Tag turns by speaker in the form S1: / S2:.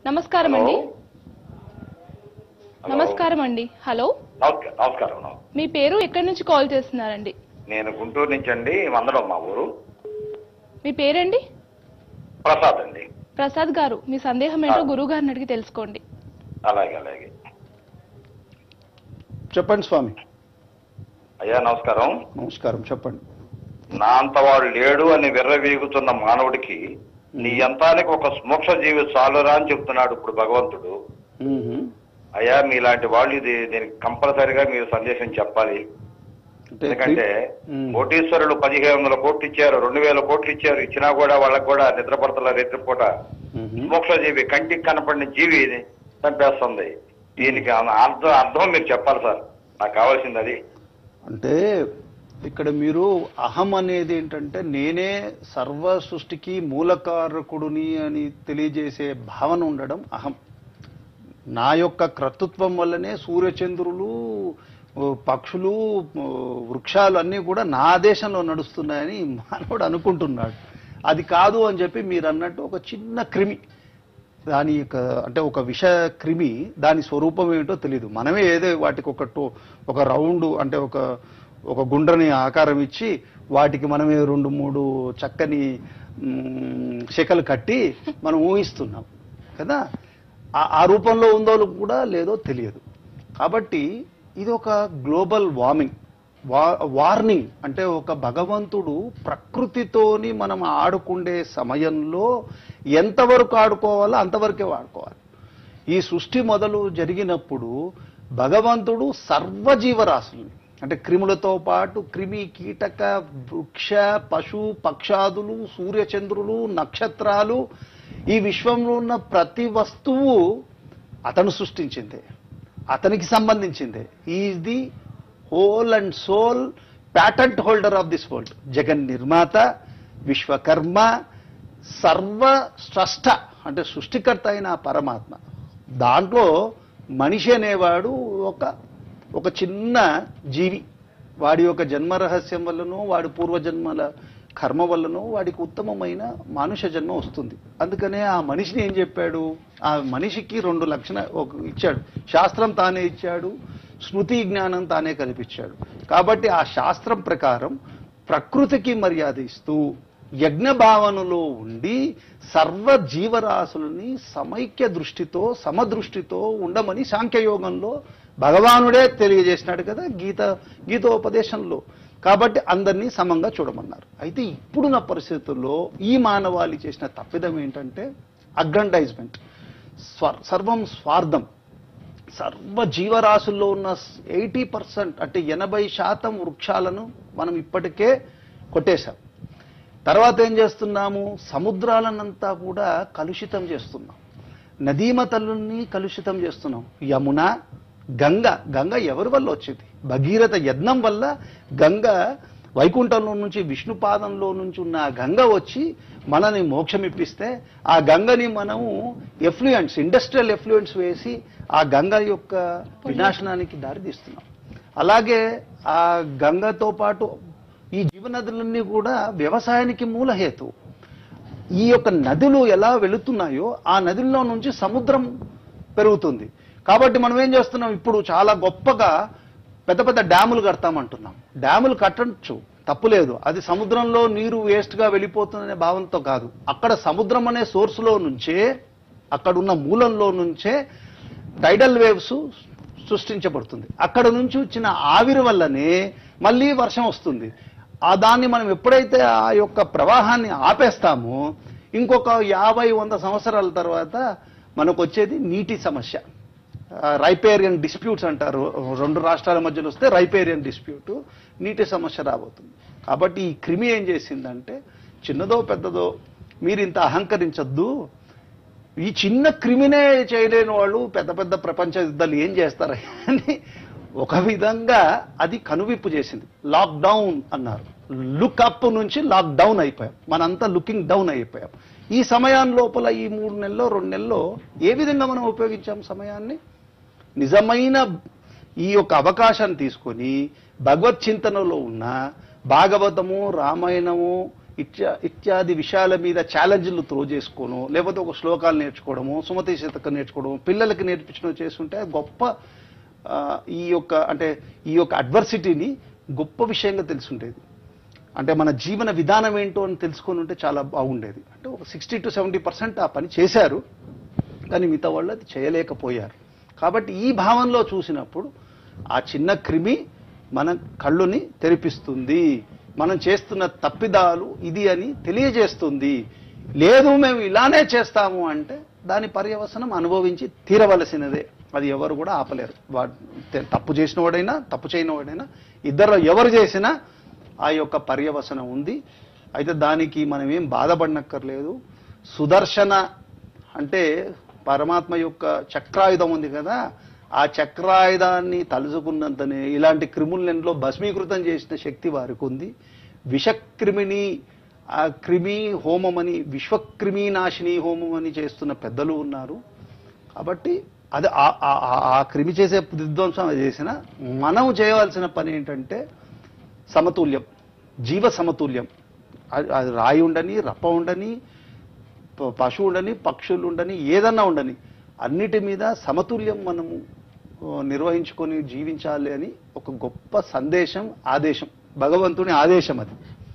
S1: నమస్కారం అండి
S2: hello. Hello.
S1: నమస్కారం అండి హలో
S2: నమస్కారం నమస్కారం నమస్కారం.
S1: మీ పేరు ఎక్కడి నుంచి కాల్ చేస్తున్నారండి
S2: నేను గుంటూరు నుంచి అండి మందడం మా ఊరు
S1: మీ పేరండి
S2: ప్రసాద్ అండి
S1: ప్రసాద్ గారు మీ సందేహం ఏంటో
S2: ఆ.
S1: గురువు గారిని అడిగి తెలుసుకోండి
S2: అలాగే అలాగే
S3: చెప్పండి స్వామి
S2: అయ్యా నమస్కారం
S3: నమస్కారం చెప్పండి
S2: నా అంతవాడు లేడు అని విర్రవీగుతున్న మానవుడికి నీ యంతానికి ఒక మోక్ష జీవి చాలురా అని చెప్తున్నాడు ఇప్పుడు భగవంతుడు
S3: మ్మ్.
S2: అయ్యా మీలాంటి వాళ్ళు ఇది దీనికి కంపల్సరిగా మీరు సందేశం చెప్పాలి
S3: అంటే
S2: ఎందుకంటే
S3: మ్మ్.
S2: కోటీశ్వరులు పదిహేను వందల కోట్లు ఇచ్చారు రెండు వేల కోట్లు ఇచ్చారు ఇచ్చినా కూడా వాళ్ళకు కూడా నిద్రపడతల రేత్రిపూట
S3: మ్మ్.
S2: మోక్షజీవి కంటికి కనపడిన జీవి ఇది చంపేస్తుంది దీనికి అర్థం అర్థం మీరు చెప్పాలి సార్ నాకు కావాల్సింది అది
S3: అంటే ఇక్కడ మీరు అహం అనేది ఏంటంటే నేనే సర్వ సృష్టికి మూలకారకుడుని అని తెలియజేసే భావన ఉండడం అహం నా యొక్క కర్తృత్వం వల్లనే సూర్యచంద్రులు ఓ, పక్షులు ఓ, వృక్షాలు అన్నీ కూడా నా దేశంలో నడుస్తున్నాయని మానవుడు అనుకుంటున్నాడు అది కాదు అని చెప్పి మీరు అన్నట్టు ఒక చిన్న క్రిమి దాని యొక్క అంటే ఒక విష క్రిమి దాని స్వరూపం ఏమిటో తెలియదు మనమే ఏదో వాటికి ఒక టో ఒక రౌండ్ అంటే ఒక ఒక గుండ్రని ఆకారం ఇచ్చి వాటికి మనమే రెండు మూడు చక్కని మ్, శకలు కట్టి మనం ఊహిస్తున్నాం కదా ఆ- ఆ రూపంలో ఉందో కూడా లేదో తెలియదు కాబట్టి ఇది ఒక గ్లోబల్ వార్మింగ్ వా వార్నింగ్ అంటే ఒక భగవంతుడు ప్రకృతితోని మనం ఆడుకుండే సమయంలో ఎంతవరకు ఆడుకోవాలో అంతవరకే వాడుకోవాలి ఈ సృష్టి మొదలు జరిగినప్పుడు భగవంతుడు సర్వజీవరాశుల్ని అంటే క్రిములతో పాటు క్రిమి కీటక వృక్ష పశు పక్షాదులు సూర్యచంద్రులు నక్షత్రాలు ఈ విశ్వంలో ఉన్న ప్రతి వస్తువు అతను సృష్టించిందే అతనికి సంబంధించిందే is the whole and sole patent holder of this world జగన్ నిర్మాత విశ్వకర్మ సర్వ స్రష్ట అంటే సృష్టికర్త అయిన ఆ పరమాత్మ దాంట్లో మనిషి అనేవాడు ఒక ఒక చిన్న జీవి వాడి యొక్క జన్మ రహస్యం వల్లనో వాడి పూర్వజన్మల కర్మ వల్లనో వాడికి ఉత్తమమైన మానుష జన్మ వస్తుంది అందుకనే ఆ మనిషిని ఏం చెప్పాడు ఆ మనిషికి రెండు లక్షణ ఒక ఇచ్చాడు శాస్త్రం తానే ఇచ్చాడు స్మృతి జ్ఞానం తానే కల్పించాడు కాబట్టి ఆ శాస్త్రం ప్రకారం ప్రకృతికి మర్యాద ఇస్తూ యజ్ఞ భావనలో ఉండి సర్వ జీవరాశులని సమైక్య దృష్టితో సమదృష్టితో ఉండమని సాంఖ్యయోగంలో భగవానుడే తెలియజేసినాడు కదా గీత గీతోపదేశంలో కాబట్టి అందరినీ సమంగా చూడమన్నారు అయితే ఇప్పుడున్న పరిస్థితుల్లో ఈ మానవాళి చేసిన తప్పిదం ఏంటంటే అగ్రండైజ్మెంట్ స్వ సర్వం స్వార్థం సర్వ జీవరాశుల్లో ఉన్న ఎయిటీ పర్సెంట్ అంటే ఎనభై శాతం వృక్షాలను మనం ఇప్పటికే కొట్టేశాం తర్వాత ఏం చేస్తున్నాము సముద్రాలనంతా కూడా కలుషితం చేస్తున్నాం నదీమ తల్లుల్ని కలుషితం చేస్తున్నాం యమున గంగ గంగ ఎవరి వల్ల వచ్చింది భగీరథ యజ్ఞం వల్ల గంగ వైకుంఠంలో నుంచి విష్ణుపాదంలో నుంచి ఉన్న ఆ గంగ వచ్చి మనని మోక్షం ఇప్పిస్తే ఆ గంగని మనము ఎఫ్లూయెంట్స్ ఇండస్ట్రియల్ ఎఫ్లూయెంట్స్ వేసి ఆ గంగ యొక్క వినాశనానికి దారితీస్తున్నాం అలాగే ఆ గంగతో పాటు ఈ జీవనదులన్నీ కూడా వ్యవసాయానికి మూలహేతు ఈ యొక్క నదులు ఎలా వెళుతున్నాయో ఆ నదుల్లో నుంచి సముద్రం పెరుగుతుంది కాబట్టి మనం ఏం చేస్తున్నాం ఇప్పుడు చాలా గొప్పగా పెద్ద పెద్ద డ్యాములు కడతామంటున్నాం డ్యాములు కట్టచ్చు తప్పులేదు అది సముద్రంలో నీరు వేస్ట్గా వెళ్ళిపోతుందనే భావంతో కాదు అక్కడ సముద్రం అనే సోర్స్లో నుంచే అక్కడున్న మూలంలో నుంచే టైడల్ వేవ్స్ సృష్టించబడుతుంది అక్కడ నుంచి వచ్చిన ఆవిరి వల్లనే మళ్ళీ వర్షం వస్తుంది ఆ దాన్ని మనం ఎప్పుడైతే ఆ యొక్క ప్రవాహాన్ని ఆపేస్తామో ఇంకొక యాభై వంద సంవత్సరాల తర్వాత మనకు వచ్చేది నీటి సమస్య రైపేరియన్ డిస్ప్యూట్స్ అంటారు రెండు రాష్ట్రాల మధ్యలో వస్తే రైపేరియన్ డిస్ప్యూట్ నీటి సమస్య రాబోతుంది కాబట్టి ఈ క్రిమి ఏం చేసిందంటే చిన్నదో పెద్దదో మీరు ఇంత అహంకరించొద్దు ఈ చిన్న క్రిమినే చేయలేని వాళ్ళు పెద్ద పెద్ద ప్రపంచ యుద్ధాలు ఏం చేస్తారు అని ఒక విధంగా అది కనువిప్పు చేసింది లాక్ డౌన్ అన్నారు లుక్ అప్ నుంచి లాక్ డౌన్ అయిపోయాం మనంతా లుకింగ్ డౌన్ అయిపోయాం ఈ సమయం లోపల ఈ మూడు నెలల్లో రెండు నెలల్లో ఏ విధంగా మనం ఉపయోగించాం సమయాన్ని నిజమైన ఈ యొక్క అవకాశాన్ని తీసుకొని భగవత్ చింతనలో ఉన్న భాగవతము రామాయణము ఇత్యా ఇత్యాది విషయాల మీద ఛాలెంజ్లు త్రో చేసుకోను లేకపోతే ఒక శ్లోకాలు నేర్చుకోవడము సుమతి శతకం నేర్చుకోవడము పిల్లలకి నేర్పించడం చేస్తుంటే గొప్ప ఆ, ఈ యొక్క అంటే ఈ యొక్క అడ్వర్సిటీని గొప్ప విషయంగా తెలుసుండేది అంటే మన జీవన విధానం ఏంటో అని తెలుసుకొని ఉంటే చాలా బాగుండేది అంటే ఒక సిక్స్టీ టు సెవెంటీ పర్సెంట్ ఆ పని చేశారు కానీ మిగతా వాళ్ళు అది చేయలేకపోయారు కాబట్టి ఈ భావంలో చూసినప్పుడు ఆ చిన్న క్రిమి మన కళ్ళుని తెరిపిస్తుంది మనం చేస్తున్న తప్పిదాలు ఇది అని తెలియజేస్తుంది లేదు మేము ఇలానే చేస్తాము అంటే దాని పర్యవసనం అనుభవించి తీరవలసినదే అది ఎవరు కూడా ఆపలేరు వా తె- తప్పు చేసిన వాడైనా తప్పు చేయని వాడైనా ఇద్దరు ఎవరు చేసినా ఆ యొక్క పర్యవసనం ఉంది అయితే దానికి మనం ఏం బాధపడనక్కర్లేదు సుదర్శన అంటే పరమాత్మ యొక్క చక్రాయుధం ఉంది కదా ఆ చక్రాయుధాన్ని తలుచుకున్నంతనే ఇలాంటి క్రిములెన్లో భస్మీకృతం చేసిన శక్తి వారికి ఉంది విషక్రిమిని ఆ క్రిమి హోమం అని విశ్వక్రిమి నాశిని హోమం అని చేస్తున్న పెద్దలు ఉన్నారు కాబట్టి అది ఆ- ఆ- ఆ- ఆ క్రిమి చేసే విధ్వంసం అది చేసిన మనం చేయవలసిన పని ఏంటంటే సమతుల్యం జీవ సమతుల్యం అది అది రాయి ఉండని రప్ప ఉండని ప- పశువు ఉండని పక్షులు ఉండని ఏదన్నా ఉండని అన్నిటి మీద సమతుల్యం మనము ఆ, నిర్వహించుకొని జీవించాలి అని ఒక గొప్ప సందేశం ఆదేశం భగవంతుని ఆదేశం అది